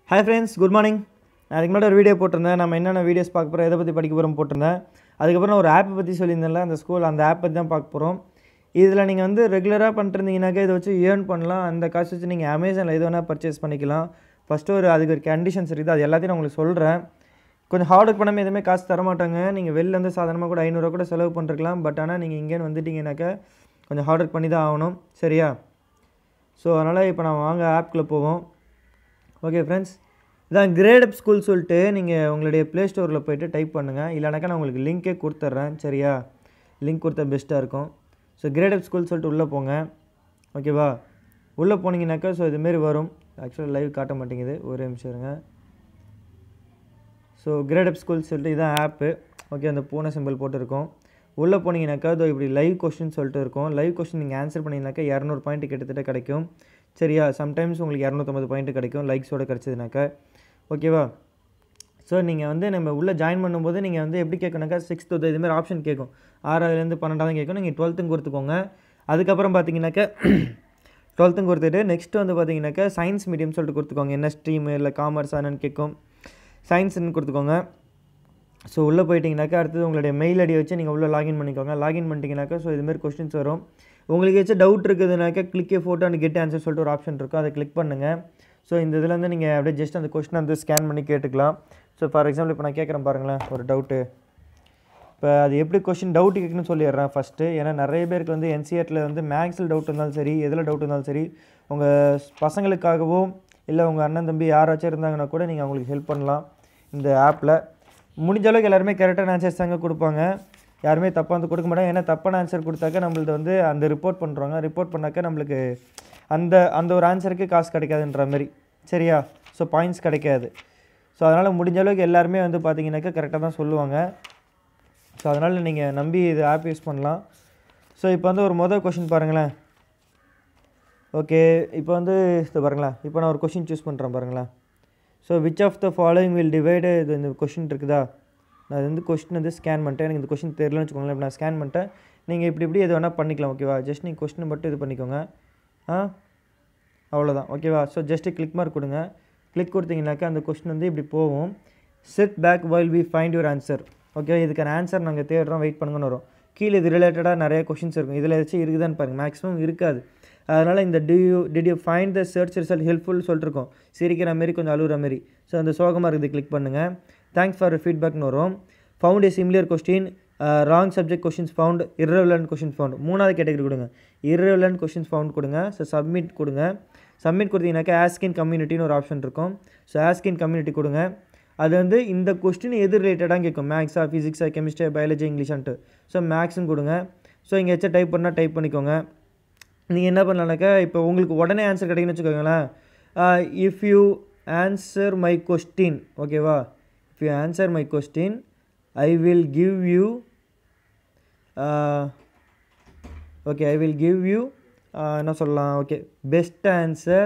Hi friends good morning நான் அதுக்கு முன்னாடி ஒரு வீடியோ போட்டிருந்தேன் நம்ம என்னென்ன வீடியோஸ் பார்க்க போகிறோம் எதை பற்றி படிக்க போகிறோம் போட்டிருந்தேன் அதுக்கப்புறம் ஒரு ஆப்பை பற்றி சொல்லியிருந்தேன்ல அந்த ஸ்கூல் அந்த ஆப் பற்றி தான் பார்க்க போகிறோம் இதில் நீங்கள் வந்து ரெகுலராக பண்ணிருந்தீங்கன்னாக்கா இதை வச்சு ஏர்ன் பண்ணலாம் அந்த காசு வச்சு நீங்கள் அமேசானில் எது வேணால் பர்ச்சேஸ் பண்ணிக்கலாம் ஃபஸ்ட்டு ஒரு அதுக்கு ஒரு கண்டிஷன்ஸ் இருக்குது அது எல்லாத்தையும் நான் உங்களுக்கு சொல்கிறேன் கொஞ்சம் ஹார்ட் ஒர்க் பண்ணாமல் எதுவுமே காசு தர மாட்டாங்க நீங்கள் வெளில இருந்து சாதாரணமாக கூட ஐநூறுரூவா கூட செலவு பண்ணிருக்கலாம் பட் ஆனால் நீங்கள் இங்கேன்னு வந்துட்டீங்கன்னாக்கா கொஞ்சம் ஹார்ட் ஒர்க் பண்ணி தான் ஆகணும் சரியா ஸோ அதனால் இப்போ நான் வாங்க ஆப்குள்ளே போவோம் ஓகே ஃப்ரெண்ட்ஸ் இதான் கிரேட் அப் ஸ்கூல் சொல்லிட்டு நீங்கள் உங்களுடைய ப்ளே ஸ்டோரில் போயிட்டு டைப் பண்ணுங்கள் இல்லைனாக்கா நான் உங்களுக்கு லிங்க்கே கொடுத்துட்றேன் சரியா லிங்க் கொடுத்தா பெஸ்ட்டாக இருக்கும் ஸோ கிரேட் அப் ஸ்கூல் சொல்லிட்டு உள்ளே போங்க ஓகேவா உள்ளே போனீங்கன்னாக்கா ஸோ இதுமாரி வரும் ஆக்சுவலாக லைவ் காட்ட மாட்டேங்குது ஒரே நிமிஷம் இருங்க ஸோ கிரேட் அப் ஸ்கூல் சொல்லிட்டு இதான் ஆப்பு ஓகே அந்த பூனை சிம்பிள் போட்டிருக்கோம் உள்ளே போனீங்கன்னாக்கா இதோ இப்படி லைவ் கொஸ்டின் சொல்லிட்டு இருக்கும் லைவ் கொஸ்டின் நீங்கள் ஆன்சர் பண்ணிங்கனாக்கா இரநூறு பாயிண்ட் கிட்டத்தட்ட கிடைக்கும் சரியா சம்டைம்ஸ் உங்களுக்கு இரநூத்தம்பது பாயிண்ட் கிடைக்கும் லைக்ஸோட கிடச்சதுனாக்கா ஓகேவா ஸோ நீங்கள் வந்து நம்ம உள்ளே ஜாயின் பண்ணும்போது நீங்கள் வந்து எப்படி கேட்கணுக்கா சிக்ஸ்த்து இதுமாதிரி ஆப்ஷன் கேட்கும் ஆறாவதுலேருந்து பன்னெண்டாவது கேட்கும் நீங்கள் டுவெல்த்தும் கொடுத்துக்கோங்க அதுக்கப்புறம் பார்த்தீங்கன்னாக்கா டுவெல்த்தும் கொடுத்துட்டு நெக்ஸ்ட் வந்து பார்த்தீங்கன்னாக்கா சயின்ஸ் மீடியம் சொல்லிட்டு கொடுத்துக்கோங்க என்ன ஸ்ட்ரீம் இல்லை காமர்ஸ் என்னன்னு கேட்கும் சயின்ஸ்னு கொடுத்துக்கோங்க ஸோ உள்ளே போயிட்டீங்கனாக்கா அடுத்தது உங்களுடைய மெயில் ஐடி வச்சு நீங்கள் உள்ளே லாகின் பண்ணிக்கோங்க லாகின் பண்ணிட்டீங்கனாக்கா ஸோ இதுமாரி கொஸ்டின்ஸ் வரும் உங்களுக்கு ஏதாச்சும் டவுட் இருக்குதுனாக்கா கிளிக்கே ஃபோட்டோ அண்ட் கெட் ஆன்சர் சொல்லிட்டு ஒரு ஆப்ஷன் இருக்கும் அதை கிளிக் பண்ணுங்கள் ஸோ இந்த இதில் வந்து நீங்கள் அப்படியே ஜஸ்ட் அந்த கொஸ்டின் வந்து ஸ்கேன் பண்ணி கேட்டுக்கலாம் ஸோ ஃபார் எக்ஸாம்பிள் இப்போ நான் கேட்குறேன் பாருங்களேன் ஒரு டவுட்டு இப்போ அது எப்படி கொஸ்டின் டவுட் கேட்கணும்னு சொல்லிடுறேன் ஃபஸ்ட்டு ஏன்னா நிறைய பேருக்கு வந்து என்சிஆர்டில் வந்து மேக்ஸில் டவுட் இருந்தாலும் சரி எதில் டவுட் இருந்தாலும் சரி உங்கள் பசங்களுக்காகவோ இல்லை உங்கள் அண்ணன் தம்பி யாராச்சும் இருந்தாங்கன்னா கூட நீங்கள் அவங்களுக்கு ஹெல்ப் பண்ணலாம் இந்த ஆப்பில் முடிஞ்ச அளவுக்கு எல்லாருமே கரெக்டான ஆன்சர்ஸ் தாங்க கொடுப்பாங்க யாருமே தப்பாக வந்து கொடுக்க மாட்டாங்க ஏன்னா தப்பான ஆன்சர் கொடுத்தாக்க நம்மளது வந்து அந்த ரிப்போர்ட் பண்ணுறாங்க ரிப்போர்ட் பண்ணாக்க நம்மளுக்கு அந்த அந்த ஒரு ஆன்சருக்கு காசு கிடைக்காதுன்ற மாதிரி சரியா ஸோ பாயிண்ட்ஸ் கிடைக்காது ஸோ அதனால் முடிஞ்ச அளவுக்கு எல்லாருமே வந்து பார்த்தீங்கன்னாக்கா கரெக்டாக தான் சொல்லுவாங்க ஸோ அதனால் நீங்கள் நம்பி இது ஆப் யூஸ் பண்ணலாம் ஸோ இப்போ வந்து ஒரு மொதல் கொஷின் பாருங்களேன் ஓகே இப்போ வந்து இது பாருங்களேன் இப்போ நான் ஒரு கொஷின் சூஸ் பண்ணுறேன் பாருங்களேன் so which of the following will divide இது இந்த கொஷின் இருக்குதா நான் இது வந்து கொஸ்டின் வந்து ஸ்கேன் பண்ணிட்டேன் எனக்கு இந்த கொஷின் தெரியலன்னு வச்சுக்கோங்களேன் இப்போ நான் ஸ்கேன் பண்ணிட்டேன் நீங்கள் இப்படி இப்படி எது வேணால் பண்ணிக்கலாம் ஓகேவா ஜஸ்ட் நீங்கள் கொஸ்டின் மட்டும் இது பண்ணிக்கோங்க ஆ அவ்வளோதான் ஓகேவா ஸோ ஜஸ்ட்டு கிளிக் மார்க் கொடுங்க கிளிக் கொடுத்தீங்கன்னாக்கா அந்த கொஸ்டின் வந்து இப்படி போகும் sit back while we find your answer okay இதுக்கான ஆன்சர் நாங்கள் தேடுறோம் வெயிட் பண்ணுங்கன்னு வரும் கீழே இது ரிலேட்டடாக நிறைய கொஷின்ஸ் இருக்கும் இதில் ஏதாச்சும் இருக்குதான்னு பாருங்கள் மேக்ஸிமம் இருக்காது அதனால் இந்த டி you did you find the search result helpful சொல்லிருக்கோம் சிரிக்கிற மாரி கொஞ்சம் அழுகிற மாரி ஸோ அந்த சோகமாக இருக்குது கிளிக் பண்ணுங்கள் தேங்க்ஸ் ஃபார் ஃபீட்பேக்னு வரும் found a similar question wrong subject questions found irrelevant questions found மூணாவது கேட்டகரி கொடுங்க irrelevant கொஷின்ஸ் ஃபவுண்ட் கொடுங்க ஸோ சப்மிட் கொடுங்க சப்மிட் கொடுத்தீங்கன்னாக்கா ஆஸ்கின் கம்யூனிட்டின்னு ஒரு ஆப்ஷன் இருக்கும் ஸோ ஆஸ்கின் கம்யூனிட்டி கொடுங்க அது வந்து இந்த கொஸ்டின் எது ரிலேட்டடாக கேட்கும் மேக்ஸா ஃபிசிக்ஸா கெமிஸ்ட்ரி பயாலஜி இங்கிலீஷான்ட்டு ஸோ மேக்ஸ்னு கொடுங்க ஸோ இங்கே வச்சா டைப் பண்ணால் டைப் பண்ணிக்கோங்க நீங்கள் என்ன பண்ணலான்னாக்கா இப்போ உங்களுக்கு உடனே ஆன்சர் கிடைக்குன்னு வச்சுக்கோங்களேன் if you answer my question ஓகேவா if you answer my question I will give you okay I will give you என்ன சொல்லலாம் okay best answer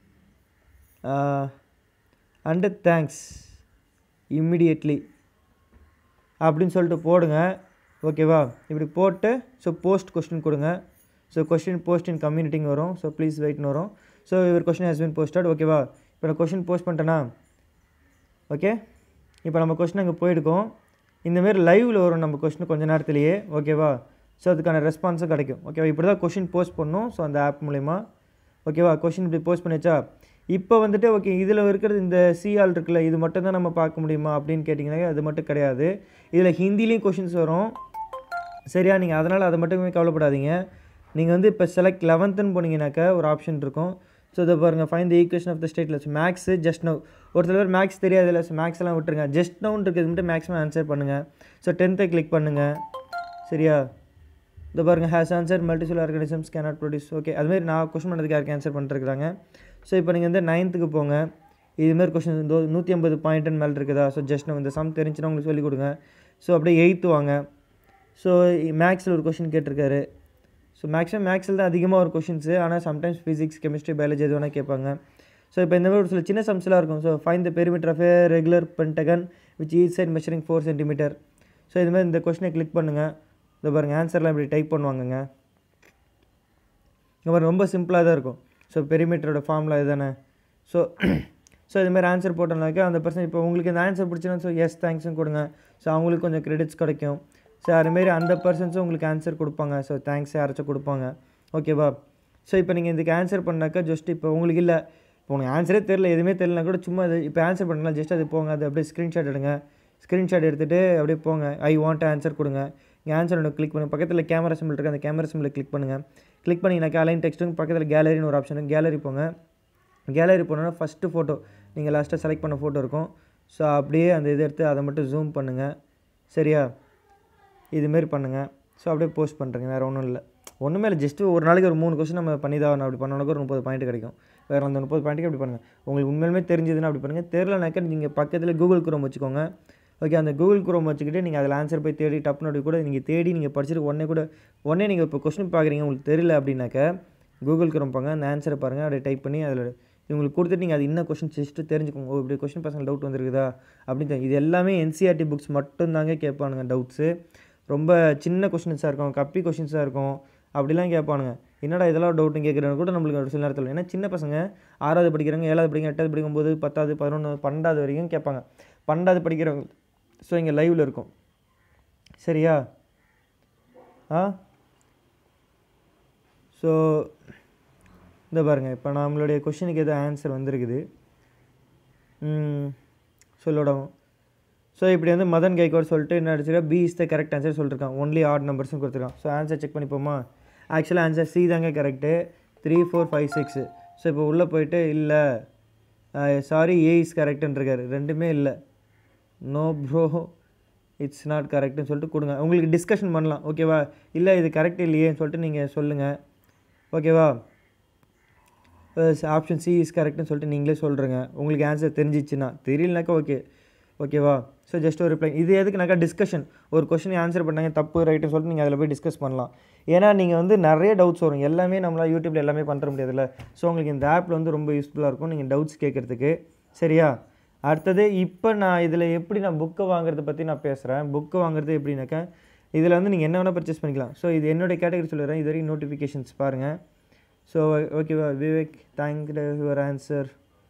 and thanks immediately அப்படின்னு சொல்லிட்டு போடுங்க ஓகேவா இப்படி போட்டு ஸோ போஸ்ட் கொஸ்டின் கொடுங்க ஸோ கொஸ்டின் போஸ்ட் இன் கம்யூனிட்டிங் வரும் ஸோ ப்ளீஸ் வெயிட்னு வரும் ஸோ இவர் கொஸ்டின் ஹேஸ் பின் போஸ்டட் ஓகேவா இப்போ நான் கொஸ்டின் போஸ்ட் பண்ணிட்டேனா ஓகே இப்போ நம்ம கொஸ்டின் அங்கே போயிருக்கோம் இந்தமாரி லைவில் வரும் நம்ம கொஸ்டின் கொஞ்ச நேரத்துலேயே ஓகேவா ஸோ அதுக்கான ரெஸ்பான்ஸும் கிடைக்கும் ஓகேவா இப்படி தான் கொஸ்டின் போஸ்ட் பண்ணணும் ஸோ அந்த ஆப் மூலிமா ஓகேவா கொஸ்டின் இப்படி போஸ்ட் பண்ணிச்சா இப்போ வந்துட்டு ஓகே இதில் இருக்கிறது இந்த சிஆல் இருக்குல்ல இது மட்டும் தான் நம்ம பார்க்க முடியுமா அப்படின்னு கேட்டிங்கன்னா அது மட்டும் கிடையாது இதில் ஹிந்திலையும் கொஷின்ஸ் வரும் சரியா நீங்கள் அதனால் அதை மட்டுமே கவலைப்படாதீங்க நீங்கள் வந்து இப்போ செலக்ட் லெவன்த்துன்னு போனீங்கன்னாக்கா ஒரு ஆப்ஷன் இருக்கும் ஸோ இதை பாருங்கள் find the equation of the ஸ்டேட்டில் மேக்ஸு ஜஸ்ட் நவ் ஒரு சில பேர் மேக்ஸ் தெரியாது இல்லை ஸோ மேக்ஸ் எல்லாம் விட்டுருங்க ஜஸ்ட் நவுன் இருக்கிறது மட்டும் மேக்ஸிமம் ஆன்சர் பண்ணுங்கள் ஸோ டென்த்தை கிளிக் பண்ணுங்கள் சரியா இந்த பாருங்கள் has answer multicell organisms cannot produce okay அதுமாரி நான் கொஸ்டின் பண்ணதுக்கு யாருக்கு ஆன்சர் பண்ணிருக்காங்க ஸோ இப்போ நீங்கள் வந்து நைன்த்துக்கு போங்க இதுமாரி கொஸ்டின் இந்த நூற்றி ஐம்பது பாயிண்ட்னு மேலே இருக்குதா ஸோ ஜஸ்ட் நம்ம இந்த சம் தெரிஞ்சுன்னா உங்களுக்கு சொல்லிக் கொடுங்க ஸோ அப்படியே எயித்து வாங்க ஸோ மேக்ஸில் ஒரு கொஷின் கேட்டிருக்காரு ஸோ மேக்ஸிமம் மேக்ஸில் தான் அதிகமாக ஒரு கொஷின்ஸு ஆனால் சம்டைம்ஸ் ஃபிசிக்ஸ் கெமிஸ்ட்ரி பயாலஜி எது வேணால் கேட்பாங்க ஸோ இப்போ இந்த மாதிரி ஒரு சில சின்ன சம்ஸ்லாம் இருக்கும் so find the perimeter of a regular pentagon which each side measuring four centimetre so இது மாதிரி இந்த கொஷினை கிளிக் பண்ணுங்கள் இந்த பாருங்கள் ஆன்சர்லாம் இப்படி டைப் பண்ணுவாங்கங்க இந்த மாதிரி ரொம்ப சிம்பிளாக தான் இருக்கும் ஸோ பெரிமீட்டரோட ஃபார்முலா இதுதானே ஸோ ஸோ இதுமாதிரி ஆன்சர் போட்டோம்னாக்கா அந்த பர்சன் இப்போ உங்களுக்கு இந்த ஆன்சர் பிடிச்சுன்னா ஸோ எஸ் தேங்க்ஸ்னு கொடுங்க ஸோ அவங்களுக்கு கொஞ்சம் கிரெடிட்ஸ் கிடைக்கும் ஸோ அதுமாரி அந்த பர்சன்ஸும் உங்களுக்கு ஆன்சர் கொடுப்பாங்க ஸோ தேங்க்ஸ் யாராச்சும் கொடுப்பாங்க ஓகேவா ஸோ இப்போ நீங்கள் இதுக்கு ஆன்சர் பண்ணாக்கா ஜஸ்ட் இப்போ உங்களுக்கு இல்லை இப்போ உங்களுக்கு ஆன்சரே தெரில எதுவுமே தெரியலனா கூட சும்மா அது இப்போ ஆன்சர் பண்ணலாம் ஜஸ்ட் அது போங்க அது அப்படியே ஸ்க்ரீன்ஷாட் எடுங்க ஸ்க்ரீன்ஷாட் எடுத்துகிட்டு அப்படியே போங்க ஐ வாண்ட் ஆன்சர் கொடுங்க இங்கே ஆன்சர் ஒன்று கிளிக் பண்ணுங்கள் பக்கத்தில் கேமரா சிம்பிள் இருக்குது அந்த கேமரா சிம்பிளை கிளிக் பண்ணுங்கள் கிளிக் பண்ணிங்கனாக்கா அலைன் டெக்ஸ்ட்டுங்க பக்கத்தில் கேலரின்னு ஒரு ஆப்ஷன் கேலரி போங்க கேலரி போனோன்னா ஃபஸ்ட்டு ஃபோட்டோ நீங்கள் லாஸ்ட்டாக செலக்ட் பண்ண ஃபோட்டோ இருக்கும் ஸோ அப்படியே அந்த இதை எடுத்து அதை மட்டும் ஜூம் பண்ணுங்கள் சரியா இதுமாரி பண்ணுங்கள் ஸோ அப்படியே போஸ்ட் பண்ணுறேங்க வேறு ஒன்றும் இல்லை ஒன்றுமே இல்லை ஜஸ்ட்டு ஒரு நாளைக்கு ஒரு மூணு கொஸ்டின் நம்ம பண்ணி தான் ஆகணும் அப்படி பண்ணோம்னாக்க ஒரு முப்பது பாயிண்ட் கிடைக்கும் வேறு அந்த முப்பது பாயிண்ட்டுக்கு அப்படி பண்ணுங்கள் உங்களுக்கு உண்மையிலுமே தெரிஞ்சதுன்னா அப்படி பண்ணுங்கள் தெரிலனாக்கா நீங்கள் பக்கத்தில் கூகுள் குரோம் வச்சுக்கோங்க ஓகே அந்த கூகுள் குரோம் வச்சுக்கிட்டு நீங்கள் அதில் ஆன்சர் போய் தேடி டப்னு அப்படி கூட நீங்கள் தேடி நீங்கள் படிச்சுட்டு உடனே கூட உடனே நீங்கள் இப்போ கொஸ்டின் பார்க்குறீங்க உங்களுக்கு தெரியல அப்படின்னாக்கா கூகுள் குரோம் பாங்க அந்த ஆன்சரை பாருங்கள் அப்படியே டைப் பண்ணி அதில் இவங்களுக்கு கொடுத்துட்டு நீங்கள் அது என்ன கொஸ்டின் ஜஸ்ட்டு தெரிஞ்சுக்கோங்க ஓ இப்படி கொஸ்டின் பசங்க டவுட் வந்திருக்குதா அப்படின்னு தெரியும். இது எல்லாமே என்சிஆர்டி புக்ஸ் மட்டும்தாங்க கேட்பானுங்க டவுட்ஸு ரொம்ப சின்ன கொஷின்ஸாக இருக்கும் கப்பி கொஷின்ஸாக இருக்கும் அப்படிலாம் கேட்பானுங்க என்னடா இதெல்லாம் டவுட்னு கேட்குறவங்க கூட நம்மளுக்கு ஒரு சில நேரத்தில் ஏன்னா சின்ன பசங்க ஆறாவது படிக்கிறாங்க ஏழாவது படிக்கிறாங்க எட்டாவது படிக்கும்போது பத்தாவது பதினொன்று பன்னெண்டாவது வரைக்கும் கேட்பாங்க பன்னெண்டாவது படிக்கிறவங்க ஸோ இங்கே லைவில் இருக்கும் சரியா ஆ ஸோ இந்த பாருங்கள் இப்போ நம்மளுடைய கொஷினுக்கு எதோ ஆன்சர் வந்திருக்குது சொல்லோடும் ஸோ இப்படி வந்து மதன் கைக்வாட் சொல்லிட்டு என்ன அடிச்சிருக்கா B is the correct answer சொல்லியிருக்கான் ஒன்லி ஆட் நம்பர்ஸும் கொடுத்துருக்கான் ஸோ ஆன்சர் செக் பண்ணிப்போமா ஆக்சுவலாக ஆன்சர் சி தாங்க correct three four five six so இப்போ உள்ளே போயிட்டு இல்லை சாரி ஏ இஸ் கரெக்டுன்னு இருக்காரு ரெண்டுமே இல்லை நோ ப்ரோ இட்ஸ் நாட் கரெக்ட்னு சொல்லிட்டு கொடுங்க உங்களுக்கு டிஸ்கஷன் பண்ணலாம் ஓகேவா இல்லை இது கரெக்ட் இல்லையேன்னு சொல்லிட்டு நீங்கள் சொல்லுங்கள் ஓகேவா ஆப்ஷன் சி இஸ் கரெக்ட்னு சொல்லிட்டு நீங்களே சொல்கிறீங்க உங்களுக்கு ஆன்சர் தெரிஞ்சிச்சுன்னா தெரியலனாக்கா ஓகே ஓகேவா ஸோ ஜஸ்ட் ஒரு ரிப்ளை இது எதுக்குனாக்கா டிஸ்கஷன் ஒரு கொஷின் ஆன்சர் பண்ணாங்க தப்பு ரைட்டுன்னு சொல்லிட்டு நீங்கள் அதில் போய் டிஸ்கஸ் பண்ணலாம் ஏன்னா நீங்கள் வந்து நிறைய டவுட்ஸ் வரும் எல்லாமே நம்மளால் யூடியூப்பில் எல்லாமே பண்ணுற முடியாதுல்ல ஸோ உங்களுக்கு இந்த ஆப்பில் வந்து ரொம்ப யூஸ்ஃபுல்லாக இருக்கும் நீங்கள் டவுட்ஸ் கேட்குறதுக்கு சரியா அடுத்தது இப்போ நான் இதில் எப்படி நான் புக்கை வாங்குறத பற்றி நான் பேசுகிறேன் புக்கு வாங்குறது எப்படின்னாக்கா இதில் வந்து நீங்கள் என்ன வேணால் பர்ச்சேஸ் பண்ணிக்கலாம் ஸோ இது என்னோட கேட்டகரி சொல்லிடுறேன் இது வரைக்கும் நோட்டிஃபிகேஷன்ஸ் பாருங்கள் ஸோ ஓகேவா Vivek thank your answer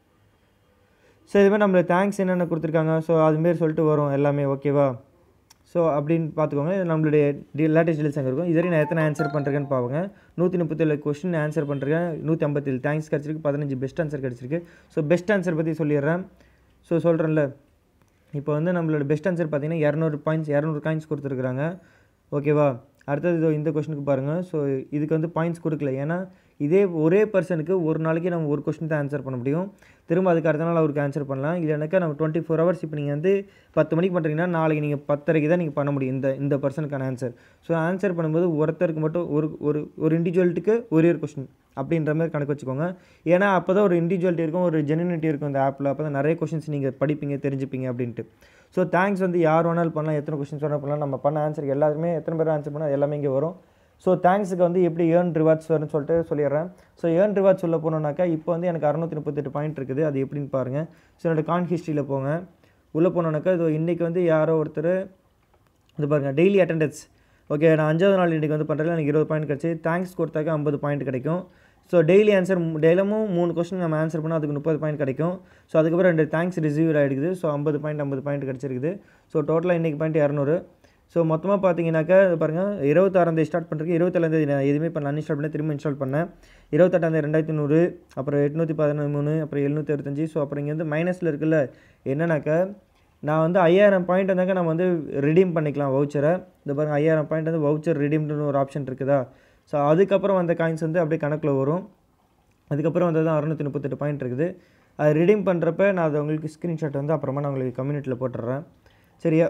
so இதுமாதிரி நம்மளுக்கு தேங்க்ஸ் என்னென்ன கொடுத்துருக்காங்க ஸோ அதுமாரி சொல்லிட்டு வரும் எல்லாமே ஓகேவா ஸோ அப்படின்னு பார்த்துக்கோங்க இது நம்மளுடைய டி லேட்டஸ்ட் டீல்ஸ் அங்கே இருக்கும் இதுவரை நான் எத்தனை ஆன்சர் பண்ணுறேன்னு பார்ப்பேங்க நூற்றி முப்பத்தேழு கொஸ்டின் ஆன்சர் பண்ணுறேன் நூற்றி ஐம்பத்தேழு தேங்க்ஸ் கிடச்சிருக்கு பதினஞ்சு பெஸ்ட் ஆன்சர் கிடச்சிருக்கு ஸோ பெஸ்ட் ஆன்சர் பற்றி சொல்லிடுறேன் ஸோ சொல்கிறேன்ல இப்போ வந்து நம்மளோட பெஸ்ட் ஆன்சர் பார்த்தீங்கன்னா இரநூறு பாயிண்ட்ஸ் இரநூறு காயின்ஸ் கொடுத்துருக்குறாங்க ஓகேவா அடுத்தது இதோ இந்த கொஷனுக்கு பாருங்கள் ஸோ இதுக்கு வந்து பாயிண்ட்ஸ் கொடுக்கல ஏன்னா இதே ஒரே பர்சனுக்கு ஒரு நாளைக்கு நம்ம ஒரு கொஸ்டின் தான் ஆன்சர் பண்ண முடியும் திரும்ப அதுக்கு அடுத்த நாள் அவருக்கு ஆன்சர் பண்ணலாம் இல்லைனாக்கா நம்ம டுவெண்ட்டி ஃபோர் ஹவர்ஸ் இப்போ நீங்கள் வந்து பத்து மணிக்கு பண்ணுறீங்கன்னா நாளைக்கு நீங்கள் பத்தரைக்கு தான் நீங்கள் பண்ண முடியும் இந்த இந்த பர்சனுக்கான ஆன்சர் ஸோ ஆன்சர் பண்ணும்போது ஒருத்தருக்கு மட்டும் ஒரு ஒரு ஒரு இண்டிவிஜுவல்ட்டுக்கு ஒரே ஒரு கொஸ்டின் அப்படின்ற மாதிரி கணக்கு வச்சுக்கோங்க ஏன்னா அப்போ தான் ஒரு இண்டிவிஜுவலிட்டி இருக்கும் ஒரு ஜெனுனிட்டி இருக்கும் இந்த ஆப்பில் அப்போ தான் நிறைய கொஷின்ஸ் நீங்கள் படிப்பீங்க தெரிஞ்சுப்பீங்க அப்படின்ட்டு ஸோ தேங்க்ஸ் வந்து யார் வேணாலும் பண்ணலாம் எத்தனை கொஷின்ஸ் வேணாலும் பண்ணலாம் நம்ம பண்ண ஆன்சருக்கு எல்லாருமே எத்தனை பேர் ஆன்சர் பண்ணால் எல்லாமே இங்கே வரும் ஸோ தேங்க்ஸுக்கு வந்து எப்படி ஏர்ன் ரிவார்ட்ஸ் வரும்னு சொல்லிட்டு சொல்லிடுறேன் ஸோ ஏர்ன் ரிவார்ட்ஸ் உள்ள போனோம்னாக்கா இப்போ வந்து எனக்கு அறநூற்றி முப்பத்தெட்டு பாயிண்ட் இருக்குது அது எப்படின்னு பாருங்கள் ஸோ என்னோட கான் ஹிஸ்ட்ரியில் போங்க உள்ளே போனோன்னாக்கா இது இன்றைக்கி வந்து யாரோ ஒருத்தர் இது பாருங்கள் டெய்லி அட்டண்டன்ஸ் ஓகே நான் அஞ்சாவது நாள் இன்றைக்கி வந்து பண்ணுறதுல எனக்கு இருபது பாயிண்ட் கிடச்சி தேங்க்ஸ் கொடுத்தாக்க ஐம்பது பாயிண்ட் கிடைக்கும் ஸோ டெய்லி ஆன்சர் டெய்லமும் மூணு கொஸ்டின் நம்ம ஆன்சர் பண்ணால் அதுக்கு முப்பது பாயிண்ட் கிடைக்கும் ஸோ அதுக்கப்புறம் ரெண்டு தேங்க்ஸ் ரிசீவ் ஆகிடுக்குது ஸோ ஐம்பது பாயிண்ட் ஐம்பது பாயிண்ட் கிடச்சிருக்குது ஸோ டோட்டலாக இன்றைக்கி பாயிண்ட் இரநூறு ஸோ மொத்தமாக பார்த்தீங்கன்னாக்கா இது பாருங்கள் இருபத்தாறாந்தேதி ஸ்டார்ட் பண்ணுறதுக்கு இருபத்தேழாந்தேதி நான் எதுவுமே பண்ண அன்இன்ஸ்டால் பண்ணி திரும்ப இன்ஸ்டால் பண்ணேன் இருபத்தெட்டாந்தேதி ரெண்டாயிரத்தி நூறு அப்புறம் எட்நூற்றி பதினொன்று அப்புறம் எழுநூற்றி அறுபத்தஞ்சி ஸோ அப்புறம் இங்கே வந்து மைனஸில் இருக்குல்ல என்னன்னாக்கா நான் வந்து ஐயாயிரம் பாயிண்ட் இருந்தாக்கா நம்ம வந்து ரிடீம் பண்ணிக்கலாம் வவுச்சரை இந்த பாருங்கள் ஐயாயிரம் பாயிண்ட் வந்து வவுச்சர் ரிடீம்னு ஒரு ஆப்ஷன் இருக்குதா ஸோ அதுக்கப்புறம் வந்த காயின்ஸ் வந்து அப்படியே கணக்கில் வரும் அதுக்கப்புறம் வந்தது தான் அறுநூற்றி முப்பத்தெட்டு பாயிண்ட் இருக்குது அது ரிடீம் பண்ணுறப்ப நான் அதை உங்களுக்கு ஸ்க்ரீன்ஷாட் வந்து அப்புறமா நான் உங்களுக்கு கம்யூனிட்டியில் போட்டுடுறேன் சரியா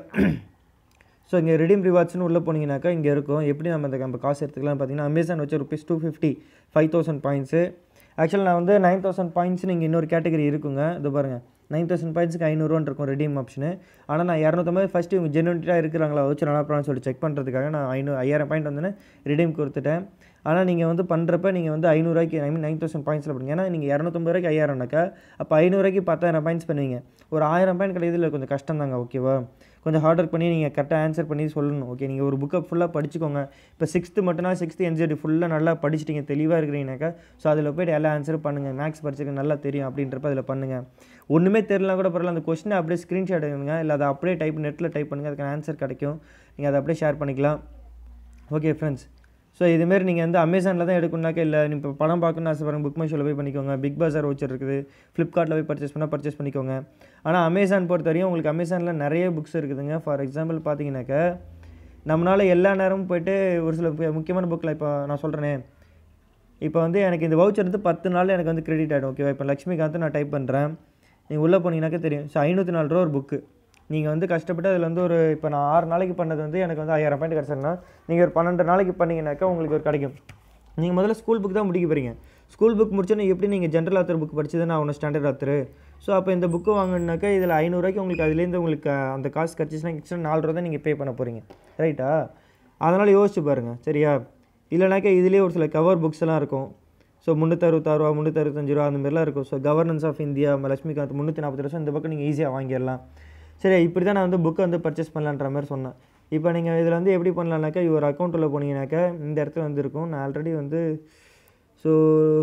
ஸோ இங்கே ரிடீம் ரிவார்ட்ஸ்னு உள்ளே போனீங்கன்னாக்கா இங்கே இருக்கும் எப்படி நம்ம இந்த நம்ம காசு எடுத்துக்கலாம் பார்த்தீங்கன்னா அமேசான் வச்சு rupees two fifty five thousand பாயிண்ட்ஸு ஆக்சுவலாக நான் வந்து நைன் தௌசண்ட் பாயிண்ட்ஸ் நீங்கள் இன்னொரு கேட்டகரி இருக்குங்க இது பாருங்கள் நைன் தௌசண்ட் பாயிண்ட்ஸ்க்கு ஐநூறுவான் இருக்கும் ரெடீம் ஆப்ஷனு ஆனால் நான் இரநூத்தம்பது ஃபஸ்ட்டு இவங்க ஜென்வன்ட்டாக இருக்கிறாங்களா வச்சு நல்லா போகலான்னு சொல்லிட்டு செக் பண்ணுறதுக்காக நான் ஐநூறு ஐயாயிரம் பாயிண்ட் வந்து ரிடீம் கொடுத்துட்டேன் ஆனால் நீங்கள் வந்து பண்ணுறப்ப நீங்கள் வந்து ஐநூறுரூவாய்க்கு ஐ மீன் நைன் தௌசண்ட் பாயிண்ட்ஸில் பண்ணுங்க ஏன்னா நீங்கள் இரநூத்தம்பது ரூபாய்க்கு ஐயாயிரம்னாக்கா அப்போ ஐநூறுரூவாய்க்கு பத்தாயிரம் பாயிண்ட்ஸ் பண்ணுவீங்க ஒரு ஆயிரம் பாயிண்ட் கிடையாது இல்லை கொஞ்சம் கஷ்டம் தாங்க ஓகேவா கொஞ்சம் ஹார்ட் ஒர்க் பண்ணி நீங்கள் கரெக்டாக ஆன்சர் பண்ணி சொல்லணும் ஓகே நீங்கள் ஒரு புக்கை ஃபுல்லாக படிச்சுக்கோங்க இப்போ சிக்ஸ்த்து மட்டும்னா சிக்ஸ்த்து என்ஜிடி ஃபுல்லாக நல்லா படிச்சிட்டிங்க தெளிவாக இருக்கிறீங்கனாக்கா ஸோ அதில் போய்ட்டு எல்லா ஆன்சரும் பண்ணுங்கள் மேக்ஸ் படிச்சுக்க நல்லா தெரியும் அப்படின்றப்ப அதில் பண்ணுங்கள் ஒன்றுமே தெரியலனா கூட பரவாயில்ல அந்த கொஸ்டினை அப்படியே ஸ்க்ரீன்ஷாட் எடுங்க இல்லை அதை அப்படியே டைப் நெட்டில் டைப் பண்ணுங்கள் அதுக்கான ஆன்சர் கிடைக்கும் நீங்கள் அதை அப்படியே ஷேர் பண்ணிக்கலாம் ஓகே ஃப்ரெண்ட்ஸ் ஸோ இதுமாரி நீங்கள் வந்து அமேசானில் தான் எடுக்கணுனாக்கா இல்லை நீ இப்போ படம் பார்க்கணும்னு ஆசைப்படுங்க புக் மை ஷோவில் போய் பண்ணிக்கோங்க பிக் பஜார் வச்சர் இருக்குது ஃப்ளிப்கார்ட்டில் போய் பர்ச்சேஸ் பண்ணால் பர்ச்சேஸ் பண்ணிக்கோங்க ஆனால் அமேசான் பொறுத்த வரையும் உங்களுக்கு அமேசானில் நிறைய புக்ஸ் இருக்குதுங்க ஃபார் எக்ஸாம்பிள் பார்த்தீங்கன்னாக்கா நம்மளால் எல்லா நேரமும் போயிட்டு ஒரு சில பு- முக்கியமான புக்கில் இப்போ நான் சொல்கிறேனே இப்போ வந்து எனக்கு இந்த வவுச்சர் வந்து பத்து நாளில் எனக்கு வந்து கிரெடிட் ஆகிடும் ஓகேவா இப்போ லக்ஷ்மிகாந்த் நான் டைப் பண்ணுறேன் நீங்கள் உள்ளே போனீங்கன்னாக்கா தெரியும் ஸோ ஐநூற்றி நாலு ரூபா ஒரு புக்கு நீங்கள் வந்து கஷ்டப்பட்டு அதில் வந்து ஒரு இப்போ நான் ஆறு நாளைக்கு பண்ணது வந்து எனக்கு வந்து ஐயாயிரம் பாயிண்ட் கிடச்சிருந்தா நீங்கள் ஒரு பன்னெண்டு நாளைக்கு பண்ணீங்கன்னாக்கா உங்களுக்கு ஒரு கிடைக்கும் நீங்கள் முதல்ல ஸ்கூல் புக் தான் முடிக்க போகிறீங்க ஸ்கூல் புக் முடிச்சோன்னே எப்படி நீங்கள் ஜென்ரல் ஆத்தர் புக் படிச்சு தானே ஆகணும் ஸ்டாண்டர்ட் ஆத்தர் ஸோ அப்போ இந்த புக்கு வாங்கினாக்கா இதில் ஐநூறுரூவாய்க்கு உங்களுக்கு அதுலேருந்து உங்களுக்கு அஹ், அந்த காசு கிடச்சிச்சுன்னா எக்ஸ்ட்ரா நாலு ரூபா தான் நீங்கள் பே பண்ண போகிறீங்க ரைட்டா அதனால் யோசிச்சு பாருங்கள் சரியா இல்லைனாக்கா இதுலேயே ஒரு சில கவர் புக்ஸ் எல்லாம் இருக்கும் ஸோ முந்நூற்றறுபத்தாறு ரூபா முந்நூற்றறுபத்தஞ்சு ரூபா அந்த மாதிரிலாம் இருக்கும் so governance of India Laxmikanth முந்நூற்றி நாற்பது வருஷம் இந்த பக்கம் நீங்கள் ஈஸியாக வாங்கிடலாம் சரி இப்படி தான் நான் வந்து புக்கை வந்து பர்ச்சேஸ் பண்ணலான்ற மாதிரி சொன்னேன் இப்போ நீங்கள் இதில் வந்து எப்படி பண்ணலாம்னாக்கா ஒரு அக்கௌண்ட்டில் போனீங்கன்னாக்கா இந்த இடத்துல வந்து இருக்கும் நான் ஆல்ரெடி வந்து ஸோ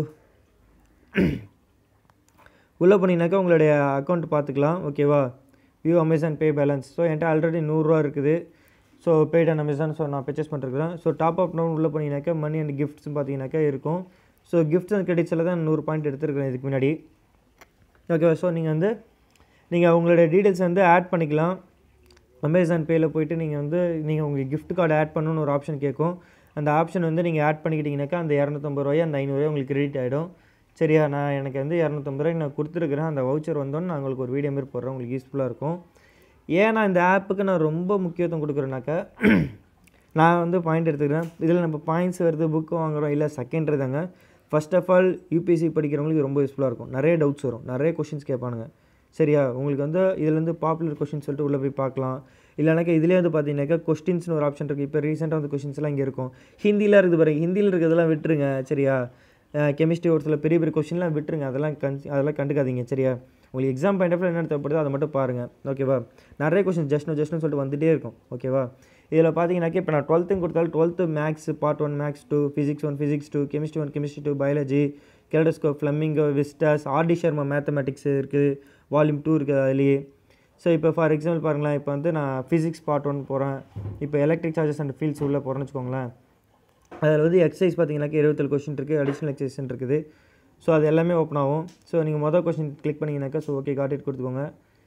உள்ளே போனீங்கன்னாக்கா உங்களுடைய அக்கௌண்ட் பார்த்துக்கலாம் ஓகேவா view Amazon pay balance so என்கிட்ட ஆல்ரெடி நூறுரூவா இருக்குது so paid and Amazon so நான் பர்ச்சேஸ் பண்ணிருக்கிறேன் ஸோ டாப் அப் டவுன் உள்ளே போனீங்கன்னாக்கா மணி அண்ட் கிஃப்ட்ஸ் பார்த்தீங்கன்னாக்கா இருக்கும் ஸோ கிஃப்ட்ஸ் அண்ட் கிரெடிட்ஸில் தான் நூறு பாயிண்ட் எடுத்துருக்கிறேன் இதுக்கு முன்னாடி ஓகேவா ஸோ நீங்கள் வந்து நீங்கள் உங்களுடைய டீட்டெயில்ஸ் வந்து ஆட் பண்ணிக்கலாம் அமேசான் பேயில் போயிட்டு நீங்கள் வந்து நீங்கள் உங்கள் gift கார்டு ஆட் பண்ணணும்னு ஒரு ஆப்ஷன் கேட்கும் அந்த ஆப்ஷன் வந்து நீங்கள் ஆட் பண்ணிக்கிட்டீங்கன்னாக்கா அந்த இரநூத்தம்பது ரூபாய் அந்த ஐநூறுரூவா உங்களுக்கு கிரெடிட் ஆகிடும் சரியா நான் எனக்கு வந்து இரநூத்தம்பது ரூபாய் நான் கொடுத்துருக்குறேன் அந்த வவுச்சர் வந்தோன்னு நான் உங்களுக்கு ஒரு வீடியோ மாரி போடுறேன் உங்களுக்கு யூஸ்ஃபுல்லாக இருக்கும் ஏன் நான் இந்த ஆப்புக்கு நான் ரொம்ப முக்கியத்துவம் கொடுக்குறேன்னாக்கா நான் வந்து பாயிண்ட் எடுத்துக்கிறேன் இதில் நம்ம பாயிண்ட்ஸ் வருது புக்கு வாங்குறோம் இல்லை செகண்ட் தாங்க ஃபர்ஸ்ட் ஆஃப் ஆல் யூபிஎஸ்சி படிக்கிறவங்களுக்கு ரொம்ப யூஸ்ஃபுல்லாக இருக்கும் நிறைய டவுட்ஸ் வரும் நிறைய கொஷின்ஸ் கேட்பானுங்க சரியா உங்களுக்கு வந்து இதுலேருந்து பாப்புலர் கொஷின் சொல்லிட்டு உள்ளே போய் பார்க்கலாம் இல்லைனாக்கா இதுலேயே வந்து பார்த்தீங்கன்னாக்கா கொஸ்டின்ஸ்னு ஒரு ஆப்ஷன் இருக்குது இப்போ ரீசெண்டாக வந்து கொஷின்ஸ்லாம் இங்கே இருக்கும் ஹிந்தியில் இருக்குது பாருங்க ஹிந்தியில் இருக்கிறதெல்லாம் விட்டுருங்க சரியா கெமிஸ்ட்ரி ஒரு சில பெரிய பெரிய கொஷின்லாம் விட்டுருங்க அதெல்லாம் கன் அதெல்லாம் கண்டுக்காதீங்க சரியா உங்களுக்கு எக்ஸாம் பாயிண்ட் ஆஃப் என்ன தேவைப்படுதோ அதை மட்டும் பாருங்கள் ஓகேவா நிறைய கொஷின் ஜஸ்ட்னு ஜஸ்ட்னு சொல்லிட்டு வந்துட்டே இருக்கும் ஓகேவா இதில் பார்த்தீங்கன்னாக்கா இப்போ நான் டுவெல்த்தும் கொடுத்தாலும் twelfth maths part one maths two physics one physics two chemistry one chemistry two biology kaleidoscope flamingo vistas RD Sharma mathematics இருக்குது வால்யூம் டூ இருக்குது அதுலேயே ஸோ இப்போ ஃபார் எக்ஸாம்பிள் பாருங்களேன் இப்போ வந்து நான் ஃபிசிக்ஸ் பார்ட் ஒன் போகிறேன் இப்போ எலக்ட்ரிக் சார்ஜஸ் அண்ட் ஃபீல்ட்ஸ் உள்ளே போகிறேன்னு வச்சுக்கோங்களேன் அதில் வந்து எக்ஸசைஸ் பார்த்தீங்கன்னாக்கா இருபத்தேழு கொஸ்டின் இருக்குது அடிஷ்னல் எக்ஸசைஸ் இருக்குது ஸோ அது எல்லாமே ஓப்பன் ஆகும் ஸோ நீங்கள் மொதல் கொஸ்டின் கிளிக் பண்ணிங்கனாக்கா ஸோ ஓகே காட்டிட்டு கொடுத்துக்கோங்க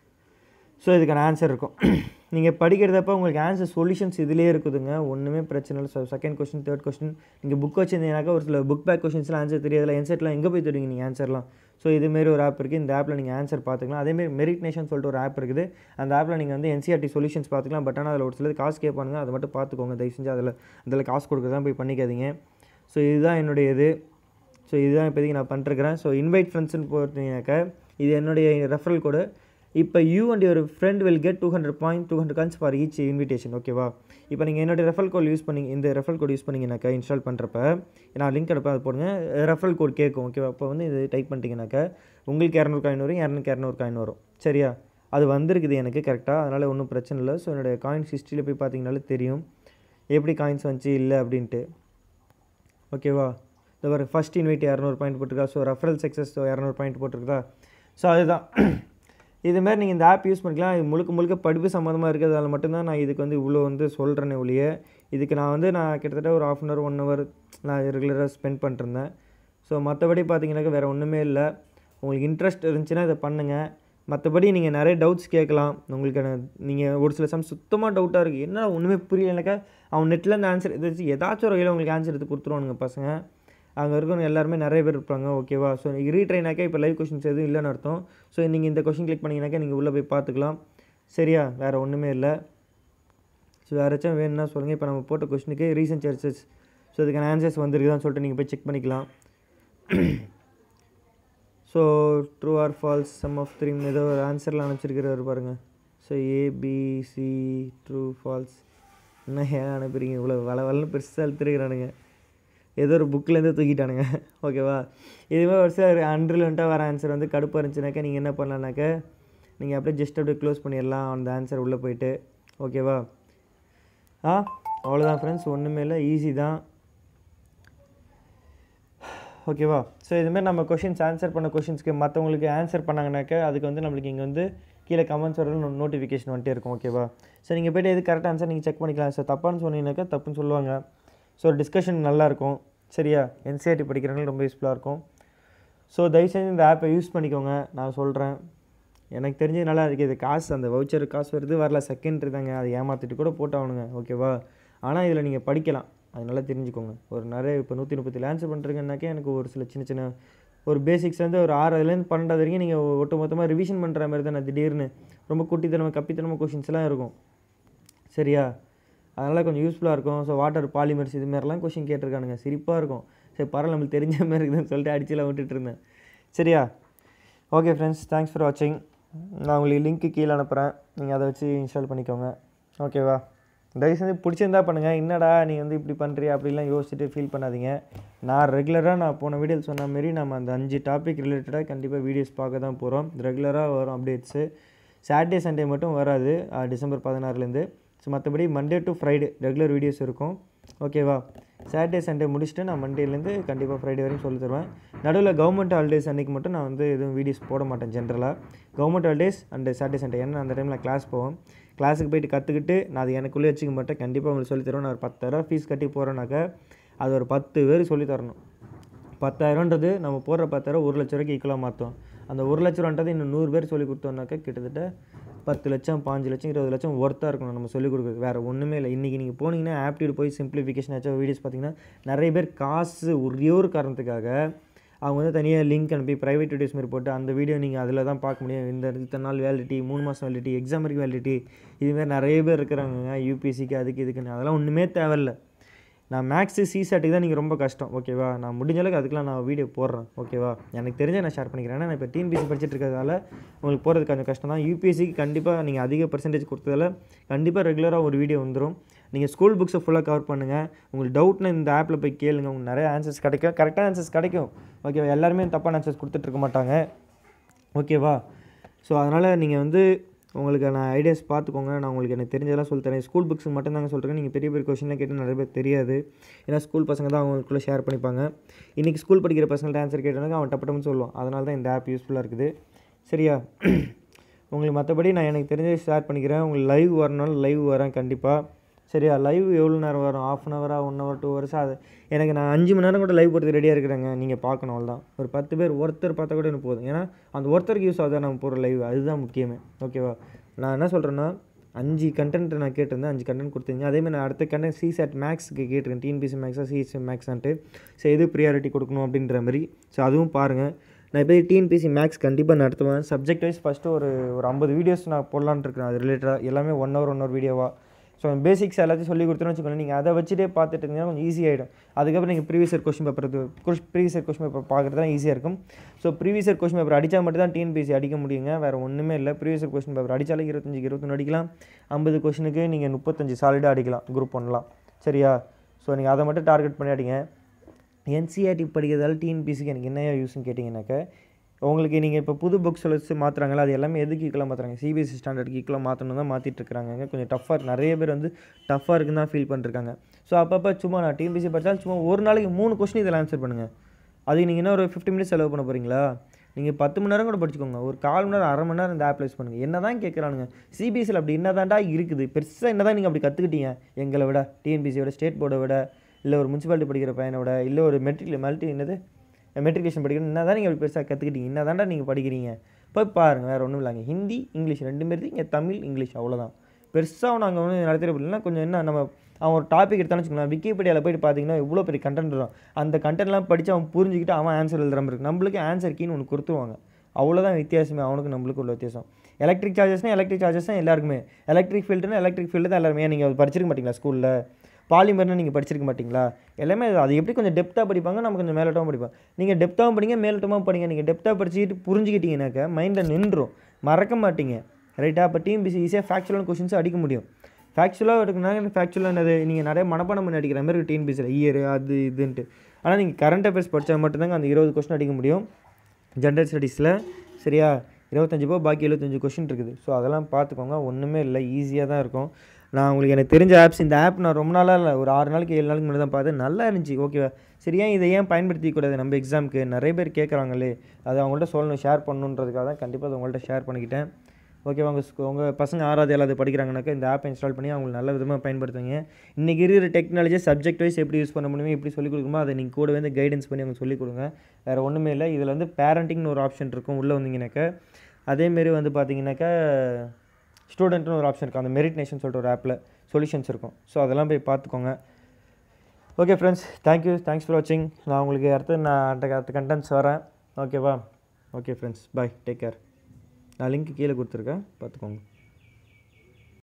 ஸோ இதுக்கான ஆன்சர் இருக்கும் நீங்கள் படிக்கிறதப்ப உங்களுக்கு ஆன்சர் சொல்யூஷன்ஸ் இதுலேயே இருக்குதுங்க ஒன்றுமே பிரச்சனை இல்லை so second question third question நீங்கள் புக் வச்சிருந்தீங்கன்னாக்கா ஒரு சில புக் பேக் கொஸ்டின்ஸ்லாம் ஆன்சர் தெரியாதுல என்செட்லாம் எங்கே போய் தெரியுங்க நீங்கள் ஆன்சர்லாம் ஸோ இதுமாரி ஒரு ஆப் இருக்குது இந்த ஆப்பில் நீங்கள் ஆன்சர் பார்த்துக்கலாம் அதேமாரி மெரிட் நேஷன் சொல்லிட்டு ஒரு ஆப் இருக்குது அந்த ஆப்பில் நீங்கள் வந்து என்சிஆர்டி சொல்யூஷன்ஸ் பார்த்துக்கலாம் பட் ஆனால் அதில் ஒரு சிலது காசு கேட்பானுங்க அதை மட்டும் பார்த்துக்கோங்க தயவு செஞ்சு அதில் அதில் காசு கொடுக்குறதான் போய் பண்ணிக்காதீங்க ஸோ இதுதான் என்னுடைய இது ஸோ இதுதான் இப்போதைக்கு நான் பண்ணிருக்கிறேன் ஸோ இன்வைட் ஃப்ரெண்ட்ஸ்னு போட்டிங்கனாக்கா இது என்னுடைய ரெஃபரல் கோடு இப்போ you and your friend will get two hundred point two hundred coins for each invitation ஓகேவா இப்போ நீங்கள் என்னோட ரெஃபரல் கோட் யூஸ் பண்ணி இந்த ரெஃபரல் கோட் யூஸ் பண்ணிங்கனாக்கா இன்ஸ்டால் பண்ணுறப்ப நான் லிங்க் எடுப்பேன் அது போடுங்க ரெஃபரல் கோட் கேட்கும் ஓகேவா அப்போ வந்து இது டைப் பண்ணிட்டீங்கனாக்கா உங்களுக்கு இரநூறு காயின் வரும் இரநூறுக்கு இரநூறு காயின் வரும் சரியா அது வந்திருக்குது எனக்கு கரெக்டாக அதனால் ஒன்றும் பிரச்சனை இல்லை ஸோ என்னுடைய காயின்ஸ் ஹிஸ்ட்ரியில் போய் பார்த்தீங்கனாலே தெரியும் எப்படி காயின்ஸ் வந்துச்சு இல்லை அப்படின்ட்டு ஓகேவா இந்த ஒரு ஃபஸ்ட் இன்வைட் இரநூறு பாயிண்ட் போட்டிருக்கா ஸோ ரெஃபரல் சக்ஸஸ் இரநூறு பாயிண்ட் போட்டிருக்குதா ஸோ அதுதான் இதுமாரி நீங்கள் இந்த ஆப் யூஸ் பண்ணிக்கலாம் இது முழுக்க முழுக்க படிப்பு சம்மந்தமாக இருக்கிறதால மட்டும்தான் நான் இதுக்கு வந்து இவ்வளோ வந்து சொல்கிறேனே ஒழிய இதுக்கு நான் வந்து நான் கிட்டத்தட்ட ஒரு half an hour one hour நான் ரெகுலராக ஸ்பெண்ட் பண்ணிருந்தேன் ஸோ மற்றபடி பார்த்தீங்கன்னாக்கா வேறு ஒன்றுமே இல்லை உங்களுக்கு இன்ட்ரெஸ்ட் இருந்துச்சுன்னா இதை பண்ணுங்கள் மற்றபடி நீங்கள் நிறைய டவுட்ஸ் கேட்கலாம் உங்களுக்கு நீங்கள் ஒரு சில சம் சுத்தமாக டவுட்டாக இருக்குது என்ன ஒன்றுமே புரியலனாக்கா அவன் நெட்டில் இந்த ஆன்சர் இது ஏதாச்சும் ஒரு வகையில் உங்களுக்கு ஆன்சர் எடுத்து கொடுத்துருவானுங்க பசங்க அங்கே இருக்கவங்க எல்லாருமே நிறைய பேர் இருப்பாங்க ஓகேவா ஸோ நீங்கள் ரீட்ரைனாக்கா இப்போ லைவ் கொஷின்ஸ் எதுவும் இல்லைன்னு அர்த்தம் ஸோ நீங்கள் இந்த கொஷின் கிளிக் பண்ணிங்கனாக்கா நீங்கள் உள்ளே போய் பார்த்துக்கலாம் சரியா வேறு ஒன்றுமே இல்லை ஸோ வேறு ஏதாச்சும் வேணும்னா சொல்லுங்கள் இப்போ நம்ம போட்ட கொஷினுக்கு ரீசன்ட் சர்ச்சஸ் ஸோ இதுக்கான ஆன்சர்ஸ் வந்திருக்குதான்னு சொல்லிட்டு நீங்கள் போய் செக் பண்ணிக்கலாம் so true or false sum of three ஏதோ ஒரு ஆன்சர்லாம் அனுப்பிச்சிருக்கிறவர் பாருங்கள் ஸோ ஏபிசி ட்ரூ ஃபால்ஸ் என்ன ஏன் அனுப்புறீங்க இவ்வளோ வள வளன்னு பெருசாக எழுத்துருக்கிறானுங்க ஏதோ ஒரு புக்கிலேருந்து தூக்கிட்டானுங்க ஓகேவா இதுவே ஒரு சில அன்ரிலண்ட்டாக வர ஆன்சர் வந்து கடுப்பாக இருந்துச்சுனாக்கா நீங்கள் என்ன பண்ணலான்னாக்கா நீங்கள் அப்படியே ஜஸ்ட் அப்படியே க்ளோஸ் பண்ணிடலாம் அந்த ஆன்சர் உள்ளே போயிட்டு ஓகேவா ஆ அவ்வளோதான் ஃப்ரெண்ட்ஸ் ஒன்றுமே இல்லை ஈஸி தான் ஓகேவா ஸோ இதுமாரி நம்ம கொஷின்ஸ் ஆன்சர் பண்ண கொஷின்ஸ்க்கு மற்றவங்களுக்கு ஆன்சர் பண்ணாங்கனாக்கா அதுக்கு வந்து நம்மளுக்கு இங்கே வந்து கீழே கமெண்ட்ஸ் வரல நோட்டிஃபிகேஷன் வந்துட்டே இருக்கும் ஓகேவா ஸோ நீங்கள் போய்ட்டு எது கரெக்ட் ஆன்சர் நீங்கள் செக் பண்ணிக்கலாம் சார் தப்பான்னு சொன்னீங்கன்னாக்கா தப்புன்னு சொல்லுவாங்க ஸோ டிஸ்கஷன் நல்லாயிருக்கும் சரியா என்சிஆர்டி படிக்கிறவங்களுக்கு ரொம்ப யூஸ்ஃபுல்லாக இருக்கும் ஸோ தயவுசெஞ்சு இந்த ஆப்பை யூஸ் பண்ணிக்கோங்க நான் சொல்கிறேன் எனக்கு தெரிஞ்சது நல்லா இருக்குது இது காசு அந்த வவுச்சர் காசு வருது வரல செகண்ட் தாங்க அதை ஏமாற்றிட்டு கூட போட்டாகணுங்க ஓகேவா ஆனால் இதில் நீங்கள் படிக்கலாம் அது நல்லா தெரிஞ்சுக்கோங்க ஒரு நிறைய இப்போ நூற்றி முப்பத்தி ஆன்சர் பண்ணுறீங்கன்னாக்கே எனக்கு ஒரு சில சின்ன சின்ன ஒரு பேசிக்ஸ்லேருந்து ஒரு ஆறுலேருந்து பன்னெண்டாவது வரைக்கும் நீங்கள் ஒட்டு மொத்தமாக ரிவிஷன் பண்ணுற மாதிரி தானே திடீர்னு ரொம்ப குட்டித்தனமாக கப்பித்தனமாக கொஷின்ஸ்லாம் இருக்கும் சரியா அதனால் கொஞ்சம் யூஸ்ஃபுல்லாக இருக்கும் ஸோ வாட்டர் பாலிமர்ஸ் இது மாதிரிலாம் கொஷின் கேட்டிருக்கானுங்க சிரிப்பாக இருக்கும் சரி பரவாயில்ல நம்மளுக்கு தெரிஞ்ச மாதிரி இருக்குதுன்னு சொல்லிட்டு அடிச்சுலாம் விட்டுட்டு இருந்தேன் சரியா ஓகே ஃப்ரெண்ட்ஸ் தேங்க்ஸ் ஃபார் வாட்சிங் நான் உங்களுக்கு லிங்க்கு கீழே அனுப்புகிறேன் நீங்கள் அதை வச்சு இன்ஸ்டால் பண்ணிக்கோங்க ஓகேவா தயவு செஞ்சு பிடிச்சிருந்தா பண்ணுங்கள் என்னடா நீ வந்து இப்படி பண்ணுறியா அப்படிலாம் யோசிச்சுட்டு ஃபீல் பண்ணாதீங்க நான் ரெகுலராக நான் போன வீடியோவில் சொன்ன மாரி நம்ம அந்த அஞ்சு டாபிக் ரிலேட்டடாக கண்டிப்பாக வீடியோஸ் பார்க்க தான் போகிறோம் ரெகுலராக வரும் அப்டேட்ஸு சாட்டர்டே சண்டே மட்டும் வராது அஹ், டிசம்பர் பதினாறுலேருந்து ஸோ மற்றபடி Monday to Friday regular videos இருக்கும் ஓகேவா சாட்டர்டே சண்டே முடிச்சுட்டு நான் மண்டேலேருந்து கண்டிப்பாக ஃப்ரைடே வரைக்கும் சொல்லி தருவேன் நடுவில் கவர்மெண்ட் ஹாலிடேஸ் அன்றைக்கி மட்டும் நான் வந்து எதுவும் வீடியோஸ் போட மாட்டேன் ஜென்ரலாக government holidays and Saturday Sunday ஏன்னா அந்த டைமில் கிளாஸ் போவோம் கிளாஸுக்கு போயிட்டு கற்றுக்கிட்டு நான் அது எனக்குள்ளே வச்சுக்க மாட்டேன் கண்டிப்பாக உங்களுக்கு சொல்லித் தருவேன் நான் ஒரு பத்தாயிரம் ஃபீஸ் கட்டி போகிறேன்னாக்கா அது ஒரு பத்து பேர் சொல்லித் தரணும் பத்தாயிரம்ன்றது நம்ம போடுற பத்தாயிரம் ஒரு லட்ச ரூபாய்க்கு ஈக்குவலாக மாற்றும் அந்த ஒரு லட்ச ரூபான்றது இன்னும் நூறு பேர் சொல்லி கொடுத்தோம்னாக்கா கிட்டத்தட்ட பத்து லட்சம் பாஞ்சு லட்சம் இருபது லட்சம் ஒர்த்தாக இருக்கணும் நம்ம சொல்லிக் கொடுக்குறது வேறு ஒன்றுமே இல்லை இன்றைக்கி நீங்கள் போனீங்கன்னா ஆப்டியூட் போய் சிம்பிளிஃபிகேஷன் ஆச்சும் வீடியோஸ் பார்த்தீங்கன்னா நிறைய பேர் காசு ஒரே ஒரு காரணத்துக்காக அவங்க வந்து தனியாக லிங்க் அனுப்பி ப்ரைவேட் வீடியோஸ் மாதிரி போட்டு அந்த வீடியோ நீங்கள் அதில் தான் பார்க்க முடியும் இந்த இத்தனை நாள் வேலிடிட்டி மூணு மாதம் வேலிடிட்டி எக்ஸாம் வரைக்கும் வேலிடிட்டி இதுமாதிரி நிறைய பேர் இருக்கிறாங்க யூபிஎஸ்சிக்கு அதுக்கு இதுக்குன்னு அதெல்லாம் ஒன்றுமே தேவையில்ல நான் மேக்ஸு சிசாட்டுக்கு தான் நீங்கள் ரொம்ப கஷ்டம் ஓகேவா நான் முடிஞ்ச அளவுக்கு அதுக்கெலாம் நான் வீடியோ போடுறேன் ஓகேவா எனக்கு தெரிஞ்ச நான் ஷேர் பண்ணிக்கிறேன் ஏன்னா நான் இப்போ டிஎன்பிசி படிச்சுட்டு இருக்கிறதால உங்களுக்கு போகிறது கொஞ்சம் கஷ்டம் தான் யூபிஎஸ்சிக்கு கண்டிப்பாக நீங்கள் அதிக பர்சன்டேஜ் கொடுத்ததால கண்டிப்பாக ரெகுலராக ஒரு வீடியோ வந்துடும் நீங்கள் ஸ்கூல் புக்ஸை ஃபுல்லாக கவர் பண்ணுங்கள் உங்களுக்கு டவுட்னு இந்த ஆப்பில் போய் கேளுங்க உங்களுக்கு நிறைய ஆன்சர்ஸ் கிடைக்கும் கரெக்டான ஆன்சர்ஸ் கிடைக்கும் ஓகேவா எல்லாருமே தப்பான ஆன்சர்ஸ் கொடுத்துட்ருக்க மாட்டாங்க ஓகேவா ஸோ அதனால் நீங்கள் வந்து உங்களுக்கு நான் ஐடியாஸ் பார்த்துக்கோங்க நான் உங்களுக்கு எனக்கு தெரிஞ்சதெல்லாம் சொல்லி தரேன் ஸ்கூல் புக்ஸ் மட்டும் தாங்க சொல்கிறேன் நீங்கள் பெரிய பெரிய கொஷின்லாம் கேட்டு நிறைய பேர் தெரியாது ஏன்னா ஸ்கூல் பசங்க தான் அவங்களுக்குள்ளே ஷேர் பண்ணிப்பாங்க இன்றைக்கி ஸ்கூல் படிக்கிற பசங்கள்ட்ட ஆன்சர் கேட்டாங்க அவன் டப்பட்டம்னு சொல்லுவான் அதனால தான் இந்த ஆப் யூஸ்ஃபுல்லாக இருக்குது சரியா உங்களுக்கு மற்றபடி நான் எனக்கு தெரிஞ்சதை ஷேர் பண்ணிக்கிறேன் உங்களுக்கு லைவ் வரணும்னாலும் லைவ் வரேன் கண்டிப்பாக சரியா லைவ் எவ்வளோ நேரம் வரும் ஆஃப் அன் ஹவரா ஒன் ஹவர் டூ ஹவர்ஸ் அது எனக்கு நான் அஞ்சு மணி நேரம் கூட லைவ் போடுறது ரெடியாக இருக்கிறேங்க நீங்கள் பார்க்கணும் அவ்வளோதான் ஒரு பத்து பேர் ஒருத்தர் பார்த்தா கூட எனக்கு போதும் ஏன்னா அந்த ஒருத்தருக்கு யூஸ் ஆகுதா நம்ம போடுற லைவ் அதுதான் முக்கியமே ஓகேவா நான் என்ன சொல்கிறேன்னா அஞ்சு கண்டென்ட் நான் கேட்டிருந்தேன் அஞ்சு கண்டென்ட் கொடுத்தீங்க அதேமாதிரி நான் அடுத்த கண்டென்ட் சிசேட் மேக்ஸ்க்கு கேட்டிருக்கேன் டிஎன்பிசி மேக்ஸா சிஎஸ்சி மேக்ஸான்ட்டு ஸோ எது ப்ரியாரிட்டி கொடுக்கணும் அப்படின்ற மாதிரி ஸோ அதுவும் பாருங்கள் நான் இப்போ டிஎன்பிசி மேக்ஸ் கண்டிப்பாக நடத்துவேன் சப்ஜெக்ட் வைஸ் ஃபஸ்ட்டு ஒரு ஒரு ஐம்பது வீடியோஸ் நான் போடலான்னு இருக்கேன் அது ரிலேட்டடாக எல்லாமே ஒன் ஹவர் ஒன் ஹவர் வீடியோவாக ஸோ பேசிக்ஸ் எல்லாத்தையும் சொல்லி கொடுத்தோன்னு வச்சுக்கோங்க நீங்கள் அதை வச்சுட்டே பார்த்துட்டு இருந்தீங்கன்னா கொஞ்சம் ஈஸியாகிடும் அதுக்கப்புறம் நீங்கள் previous year question paper previous year question paper பார்க்குறது தான் ஈஸியாக இருக்கும் so previous year question paper அடித்தா மட்டும் தான் டிஎன்பிசி அடிக்க முடியுங்க வேறு ஒன்றுமே இல்லை ப்ரீவியஸ் இயர் கொஸ்டின் பேப்பர் அடித்தாலே இருபத்தஞ்சி இருபத்தொன்று அடிக்கலாம் ஐம்பது கொஸ்டினுக்கு நீங்கள் முப்பத்தஞ்சு சாலிடாக அடிக்கலாம் குரூப் ஒன்லாம் சரியா ஸோ நீங்கள் அதை மட்டும் டார்கெட் பண்ணி அடிங்க என்சிஆர்டி படிக்கிறதால டிஎன்பிசிக்கு எனக்கு என்ன யூஸ்ன்னு கேட்டிங்கனாக்கா உங்களுக்கு நீங்கள் இப்போ புது புக்ஸ் வச்சு மாற்றுறாங்களா அது எல்லாமே எதுக்கு ஈக்குவலாக மாற்றுறாங்க சிபிஎஸ்சி ஸ்டாண்டர்டுக்கு ஈக்குவலாக மாற்றணும் தான் மாற்றிட்டு இருக்காங்க கொஞ்சம் டஃப்பாக நிறைய பேர் வந்து டஃப்பாக இருக்குன்னு தான் ஃபீல் பண்ணிருக்காங்க ஸோ அப்பப்போ சும்மா நான் டிஎன்பிசி படித்தாலும் சும்மா ஒரு நாளைக்கு மூணு கொஸ்டின் இதில் ஆன்சர் பண்ணுங்கள் அதுக்கு நீங்கள் என்ன ஒரு ஃபிஃப்டி மினிட்ஸ் செலவு பண்ண போகிறீங்களா நீங்கள் பத்து மணி நேரம் கூட படிச்சுக்கோங்க ஒரு கால் மணி நேரம் அரை மணி நேரம் இந்த ஆப் யூஸ் பண்ணுங்கள் என்ன தான் கேட்குறானுங்க சிபிஎஸ்சியில் அப்படி என்ன தாண்டா இருக்குது பெருசாக என்ன தான் நீங்கள் அப்படி கற்றுக்கிட்டீங்க எங்களை விட டிஎன்பிசியோட ஸ்டேட் போர்டை விட இல்லை ஒரு முனிசிபாலிட்டி படிக்கிற பையனை விட இல்லை ஒரு மெட்ரிக் மல்டி என்னது மெட்ரிகுலேஷன் படிக்கணும் என்ன தான் நீங்கள் அப்படி பெருசாக கற்றுக்கிட்டீங்க என்ன தாண்டா நீங்கள் படிக்கிறீங்க போய் பாருங்கள் வேறு ஒன்றும் இல்லைங்க ஹிந்தி இங்கிலீஷ் ரெண்டு பேர் இங்கே தமிழ் இங்கிலீஷ் அவ்வளோதான் பெருசாக நாங்கள் வந்து நடத்திட இல்லைன்னா கொஞ்சம் என்ன நம்ம அவன் ஒரு டாபிக் எடுத்தாலும் வச்சுக்கலாம் விக்கிபீடியாவில் போயிட்டு பார்த்தீங்கன்னா இவ்வளோ பெரிய கண்டென்ட் வரும் அந்த கண்டென்ட்லாம் படித்து அவன் புரிஞ்சுக்கிட்டு அவன் ஆன்சர் எழுதுற மாதிரி இருக்கு நம்மளுக்கு ஆன்சர் கீன்னு ஒன்று கொடுத்துருவாங்க அவ்வளோதான் வித்தியாசமே அவனுக்கு நம்மளுக்கு உள்ள வித்தியாசம் எலக்ட்ரிக் சார்ஜஸ்னால் எலக்ட்ரிக் சார்ஜஸ் தான் எல்லாருக்குமே எலக்ட்ரிக் ஃபீல்டுனா எலக்ட்ரிக் ஃபீல்டு தான் எல்லாருமே நீங்கள் படிச்சிருக்க மாட்டீங்களா ஸ்கூலில் பாலிமர்னு நீங்கள் படிச்சிருக்க மாட்டீங்களா எல்லாமே அது- அது எப்படி கொஞ்சம் டெப்த்தாக படிப்பாங்க நம்ம கொஞ்சம் மேலோட்டமாக படிப்போம் நீங்கள் டெப்த்தாகவும் படிங்க மேலோட்டமாக படிங்க நீங்கள் டெப்த்தாக படிச்சுட்டு புரிஞ்சுக்கிட்டீங்கன்னாக்கா மைண்டில் நின்றும் மறக்க மாட்டீங்க ரைட்டா அப்போ டிஎம்பிசி ஈஸியாக ஃபேக்சுவலான கொஷின்ஸ் அடிக்க முடியும் ஃபேக்சுவலாக எடுக்கணும்னா ஃபேக்சுவலாக என்னது நீங்கள் நிறைய மனப்பாடம் பண்ணி அடிக்கிற மாதிரி டிஎன்பிசியில் இயர் அது இதுன்ட்டு ஆனால் நீங்கள் கரண்ட் அஃபேர்ஸ் படித்தா மட்டும்தாங்க அந்த இருபது கொஸ்டின் அடிக்க முடியும் ஜென்ரல் ஸ்டடீஸில் சரியா இருபத்தஞ்சு ரூபா பாக்கி எழுபத்தஞ்சு கொஷின் இருக்குது ஸோ அதெல்லாம் பார்த்துக்கோங்க ஒன்றுமே இல்லை ஈஸியாக தான் இருக்கும் நான் உங்களுக்கு எனக்கு தெரிஞ்ச ஆப்ஸ் இந்த ஆப் நான் ரொம்ப நாளாக இல்லை ஒரு ஆறு நாளைக்கு ஏழு நாளைக்கு முன்னாடி தான் பார்த்தேன் நல்லா இருந்துச்சு ஓகேவா சரி ஏன் இதை ஏன் பயன்படுத்திக்க கூடாது நம்ம எக்ஸாமுக்கு நிறைய பேர் கேட்குறாங்களே அதை அவங்கள்ட்ட சொல்லணும் ஷேர் பண்ணணுன்றதுக்காக தான் கண்டிப்பாக அதை உங்கள்கிட்ட ஷேர் பண்ணிக்கிட்டேன் ஓகேவா உங்கள் உங்கள் பசங்க ஆறாவது ஏழாவது படிக்கிறாங்கனாக்கா இந்த ஆப்பை இன்ஸ்டால் பண்ணி அவங்க நல்ல விதமாக பயன்படுத்துங்க இன்றைக்கி இருக்கிற டெக்னாலஜி சப்ஜெக்ட் வைஸ் எப்படி யூஸ் பண்ண முடியுமோ எப்படி சொல்லிக் கொடுக்குமோ அதை நீங்கள் கூட வந்து கைடன்ஸ் பண்ணி அவங்க சொல்லிக் கொடுங்க வேறு ஒன்றுமே இல்லை இதில் வந்து பேரண்டிங்னு ஒரு ஆப்ஷன் இருக்கும் உள்ளே வந்தீங்கன்னாக்கா அதேமாரி வந்து பார்த்தீங்கன்னாக்கா ஸ்டூடெண்ட்னு ஒரு ஆப்ஷன் இருக்கும் அந்த மெரிட் நேஷன் சொல்லிட்டு ஒரு ஆப்பில் சொல்யூஷன்ஸ் இருக்கும் ஸோ அதெல்லாம் போய் பார்த்துக்கோங்க okay friends thank you thanks for வாட்சிங் நான் உங்களுக்கு அடுத்து நான் அடுத்த அடுத்த கண்டென்ட்ஸ் வரேன் ஓகேவா okay friends bye take care நான் லிங்க் கீழே கொடுத்துருக்கேன் பார்த்துக்கோங்க